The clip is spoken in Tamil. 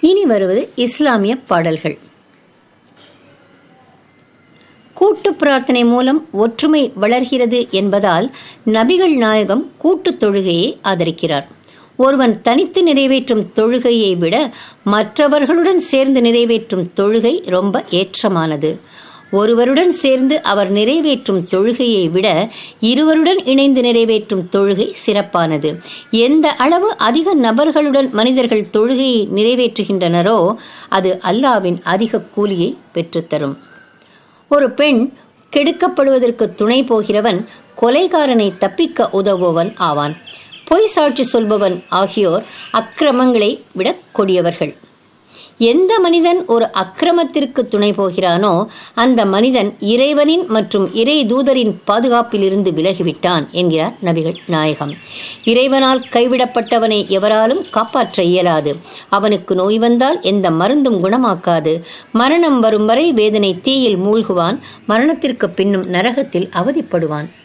இனி வருவது இஸ்லாமிய பாடல்கள் கூட்டு பிரார்த்தனை மூலம் ஒற்றுமை வளர்கிறது என்பதால் நபிகள் நாயகம் கூட்டு தொழுகையை ஆதரிக்கிறார் ஒருவன் தனித்து நிறைவேற்றும் தொழுகையை விட மற்றவர்களுடன் சேர்ந்து நிறைவேற்றும் தொழுகை ரொம்ப ஏற்றமானது ஒருவருடன் சேர்ந்து அவர் நிறைவேற்றும் தொழுகையை விட இருவருடன் இணைந்து நிறைவேற்றும் தொழுகை சிறப்பானது எந்த அளவு அதிக நபர்களுடன் மனிதர்கள் தொழுகையை நிறைவேற்றுகின்றனரோ அது அல்லாவின் அதிக கூலியை பெற்றுத்தரும் ஒரு பெண் கெடுக்கப்படுவதற்கு துணை போகிறவன் கொலைகாரனை தப்பிக்க உதவுபவன் ஆவான் பொய் சாட்சி சொல்பவன் ஆகியோர் அக்கிரமங்களை விட கொடியவர்கள் எந்த மனிதன் ஒரு அக்கிரமத்திற்கு துணை போகிறானோ அந்த மனிதன் இறைவனின் மற்றும் இறை தூதரின் பாதுகாப்பிலிருந்து விலகிவிட்டான் என்கிறார் நபிகள் நாயகம் இறைவனால் கைவிடப்பட்டவனை எவராலும் காப்பாற்ற இயலாது அவனுக்கு நோய் வந்தால் எந்த மருந்தும் குணமாக்காது மரணம் வரும் வரை வேதனை தீயில் மூழ்குவான் மரணத்திற்கு பின்னும் நரகத்தில் அவதிப்படுவான்